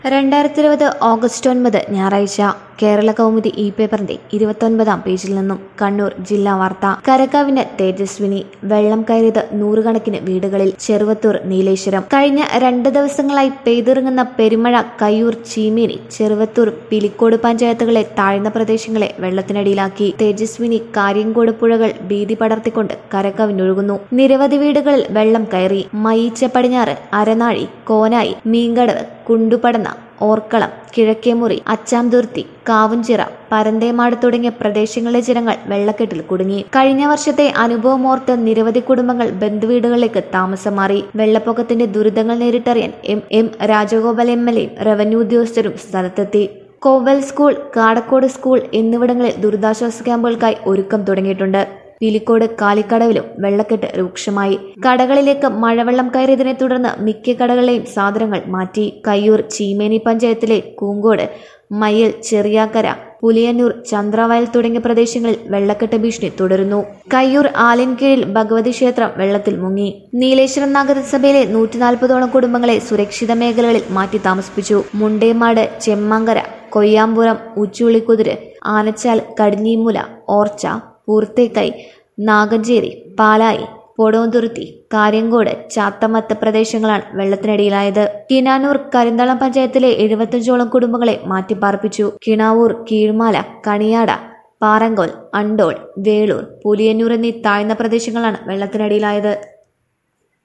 രണ്ടായിരത്തി ഇരുപത് ഓഗസ്റ്റ് ഒൻപത് ഞായറാഴ്ച കേരള കൗമുദി ഇ പേപ്പറിന്റെ ഇരുപത്തൊൻപതാം പേജിൽ നിന്നും കണ്ണൂർ ജില്ലാ വാർത്ത കരക്കാവിന് തേജസ്വിനി വെള്ളം കയറിയത് നൂറുകണക്കിന് വീടുകളിൽ ചെറുവത്തൂർ നീലേശ്വരം കഴിഞ്ഞ രണ്ട് ദിവസങ്ങളായി പെയ്തിറങ്ങുന്ന പെരുമഴ കയ്യൂർ ചീമേനി ചെറുവത്തൂർ പിലിക്കോട് പഞ്ചായത്തുകളെ താഴ്ന്ന പ്രദേശങ്ങളെ വെള്ളത്തിനടിയിലാക്കി തേജസ്വിനി കാര്യങ്കോട് പുഴകൾ ഭീതി പടർത്തിക്കൊണ്ട് കരക്കവിഞ്ഞൊഴുകുന്നു നിരവധി വീടുകളിൽ വെള്ളം കയറി മയിച്ച പടിഞ്ഞാറ് അരനാഴി കോനായി മീൻകടവ് കുണ്ടുപടന്ന ഓർക്കളം കിഴക്കേമുറി അച്ചാംതുർത്തി കാവുംചിറ പരന്തേമാട് തുടങ്ങിയ പ്രദേശങ്ങളിലെ ജനങ്ങൾ വെള്ളക്കെട്ടിൽ കുടുങ്ങി കഴിഞ്ഞ വർഷത്തെ അനുഭവമോർത്ത് നിരവധി കുടുംബങ്ങൾ ബന്ധുവീടുകളിലേക്ക് താമസം മാറി വെള്ളപ്പൊക്കത്തിന്റെ ദുരിതങ്ങൾ നേരിട്ടറിയാൻ M M Rajagopal M L എയും റവന്യൂ ഉദ്യോഗസ്ഥരും സ്ഥലത്തെത്തി കോവൽ സ്കൂൾ കാടക്കോട് സ്കൂൾ എന്നിവിടങ്ങളിൽ ദുരിതാശ്വാസ ക്യാമ്പുകൾക്കായി ഒരുക്കം തുടങ്ങിയിട്ടുണ്ട് പിലിക്കോട് കാലിക്കടവിലും വെള്ളക്കെട്ട് രൂക്ഷമായി കടകളിലേക്ക് മഴവെള്ളം കയറിയതിനെ തുടർന്ന് മിക്ക കടകളിലെയും സാധനങ്ങൾ മാറ്റി കയ്യൂർ ചീമേനി പഞ്ചായത്തിലെ കൂങ്കോട് മയ്യൽ ചെറിയാക്കര പുലിയന്നൂർ ചന്ദ്രവയൽ തുടങ്ങിയ പ്രദേശങ്ങളിൽ വെള്ളക്കെട്ട് ഭീഷണി തുടരുന്നു കയ്യൂർ ആലിൻകീഴിൽ ഭഗവതി ക്ഷേത്രം വെള്ളത്തിൽ മുങ്ങി നീലേശ്വരം നഗരസഭയിലെ നൂറ്റി നാൽപ്പതോളം കുടുംബങ്ങളെ സുരക്ഷിത മേഖലകളിൽ മാറ്റി താമസിപ്പിച്ചു മുണ്ടേമാട് ചെമ്മങ്കര കൊയ്യാമ്പുറം ഉച്ചുള്ളിക്കുതിര് ആനച്ചാൽ കടിഞ്ഞിമുല ഓർച്ച പൂർത്തേക്കൈ നാഗഞ്ചേരി പാലായി പൊടോന്തുരുത്തി കാര്യങ്കോട് ചാത്തമത്ത് പ്രദേശങ്ങളാണ് വെള്ളത്തിനടിയിലായത് കിനാനൂർ കരിന്തളം പഞ്ചായത്തിലെ എഴുപത്തഞ്ചോളം കുടുംബങ്ങളെ മാറ്റിപ്പാർപ്പിച്ചു കിണാവൂർ കീഴ്മാല കണിയാട പാറങ്കോൽ അണ്ടോൾ വേളൂർ പുലിയന്നൂർ എന്നീ താഴ്ന്ന പ്രദേശങ്ങളാണ് വെള്ളത്തിനടിയിലായത്